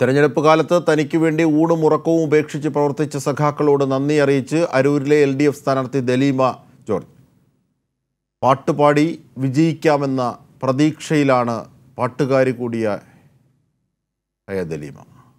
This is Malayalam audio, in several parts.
തെരഞ്ഞെടുപ്പ് കാലത്ത് തനിക്ക് വേണ്ടി ഊണും ഉറക്കവും ഉപേക്ഷിച്ച് പ്രവർത്തിച്ച സഖാക്കളോട് നന്ദി അറിയിച്ച് അരൂരിലെ എൽ ഡി എഫ് സ്ഥാനാർത്ഥി ദലീമ ജോർജ് പാട്ടുപാടി വിജയിക്കാമെന്ന പ്രതീക്ഷയിലാണ് പാട്ടുകാരി കൂടിയ ആയ ദലീമ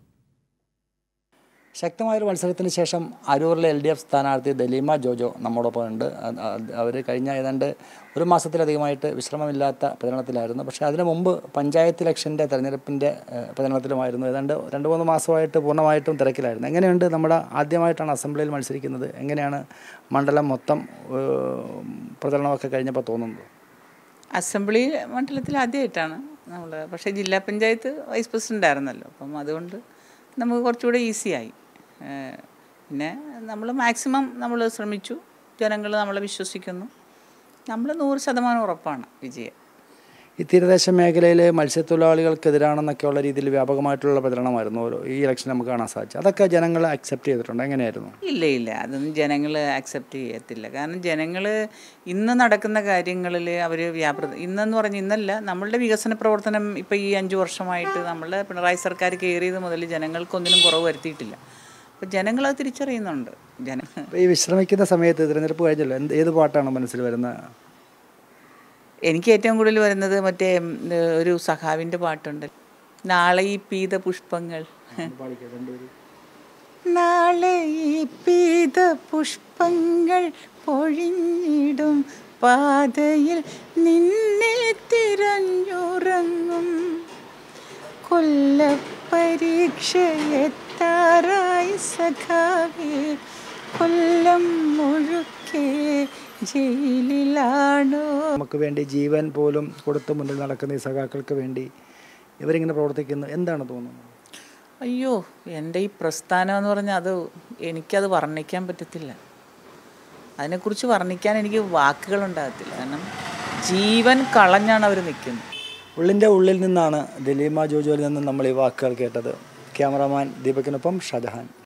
ശക്തമായൊരു മത്സരത്തിന് ശേഷം അരൂരിലെ എൽ ഡി എഫ് സ്ഥാനാർത്ഥി ദലീമ ജോജോ നമ്മോടൊപ്പം ഉണ്ട് അവർ കഴിഞ്ഞ ഏതാണ്ട് ഒരു മാസത്തിലധികമായിട്ട് വിശ്രമമില്ലാത്ത പ്രചരണത്തിലായിരുന്നു പക്ഷേ അതിനു മുമ്പ് പഞ്ചായത്ത് ഇലക്ഷൻ്റെ തെരഞ്ഞെടുപ്പിൻ്റെ ഏഹ്, പ്രചരണത്തിലുമായിരുന്നു ഏതാണ്ട് രണ്ട് മൂന്ന് മാസമായിട്ട് പൂർണ്ണമായിട്ടും തിരക്കിലായിരുന്നു എങ്ങനെയുണ്ട് നമ്മുടെ ആദ്യമായിട്ടാണ് അസംബ്ലിയിൽ മത്സരിക്കുന്നത് എങ്ങനെയാണ് മണ്ഡലം മൊത്തം ഏഹ്, പ്രചരണമൊക്കെ കഴിഞ്ഞപ്പോൾ തോന്നുന്നത് അസംബ്ലി മണ്ഡലത്തിൽ ആദ്യമായിട്ടാണ് നമ്മൾ പക്ഷേ ജില്ലാ പഞ്ചായത്ത് വൈസ് പ്രസിഡൻ്റ് ആയിരുന്നല്ലോ അപ്പം അതുകൊണ്ട് നമുക്ക് കുറച്ചുകൂടെ ഈസിയായി ഏഹ് പിന്നെ നമ്മൾ മാക്സിമം നമ്മൾ ശ്രമിച്ചു ജനങ്ങൾ നമ്മളെ വിശ്വസിക്കുന്നു നമ്മൾ നൂറ് ശതമാനം ഉറപ്പാണ് വിജയം ഈ തീരദേശ മേഖലയിലെ മത്സ്യത്തൊഴിലാളികൾക്കെതിരാണെന്നൊക്കെയുള്ള രീതിയിൽ വ്യാപകമായിട്ടുള്ള പ്രചരണമായിരുന്നു ഓരോ ഈ ഇലക്ഷൻ നമുക്ക് കാണാൻ സാധിച്ചു അതൊക്കെ ജനങ്ങൾ അക്സെപ്റ്റ് ചെയ്തിട്ടുണ്ട് എങ്ങനെയായിരുന്നു ഇല്ല ഇല്ല അതൊന്നും ജനങ്ങൾ അക്സെപ്റ്റ് ചെയ്യത്തില്ല കാരണം ജനങ്ങൾ ഇന്ന് നടക്കുന്ന കാര്യങ്ങളിൽ അവർ വ്യാപൃത ഇന്നെന്ന് പറഞ്ഞ് ഇന്നല്ല നമ്മളുടെ വികസന പ്രവർത്തനം ഇപ്പോൾ ഈ അഞ്ച് വർഷമായിട്ട് നമ്മളുടെ പിണറായി സർക്കാർ കയറിയത് മുതൽ ജനങ്ങൾക്കൊന്നിനും കുറവ് വരുത്തിയിട്ടില്ല അപ്പോൾ ജനങ്ങളത് തിരിച്ചറിയുന്നുണ്ട് ജന അപ്പോൾ ഈ വിശ്രമിക്കുന്ന സമയത്ത് തിരഞ്ഞെടുപ്പ് കഴിഞ്ഞല്ലോ എന്ത് ഏത് പാട്ടാണ് മനസ്സിൽ വരുന്നത് എനിക്ക് ഏറ്റവും കൂടുതൽ വരുന്നത് മറ്റേ ഉം, ഒരു സഖാവിൻ്റെ പാട്ടുണ്ട് നാളെ ഈ പീത പുഷ്പങ്ങൾ നാളെ ഈ പീത പുഷ്പങ്ങൾ പൊഴിഞ്ഞിടും പാതയിൽ നിന്നെ തിരഞ്ഞുറങ്ങും കൊല്ലപ്പരീക്ഷ എത്താറായി സഖാവേ കൊല്ലം മുഴുക്കെ ജയിലിലാണോ നമുക്ക് വേണ്ടി ജീവൻ പോലും കൊടുത്ത് മുന്നിൽ നടക്കുന്ന ഈ സഖാക്കൾക്ക് വേണ്ടി ഇവരിങ്ങനെ പ്രവർത്തിക്കുന്നു എന്താണ് തോന്നുന്നത് അയ്യോ എൻ്റെ ഈ പ്രസ്ഥാനം എന്ന് പറഞ്ഞാൽ അത് എനിക്കത് വർണ്ണിക്കാൻ പറ്റത്തില്ല അതിനെക്കുറിച്ച് വർണ്ണിക്കാൻ എനിക്ക് വാക്കുകളുണ്ടാകത്തില്ല കാരണം ജീവൻ കളഞ്ഞാണ് അവർ നിൽക്കുന്നത് ഉള്ളിൻ്റെ ഉള്ളിൽ നിന്നാണ് ദലീമ ജോജോയിൽ നിന്ന് നമ്മൾ ഈ വാക്കുകൾ കേട്ടത് ക്യാമറാമാൻ ദീപകിനൊപ്പം ഷജഹാൻ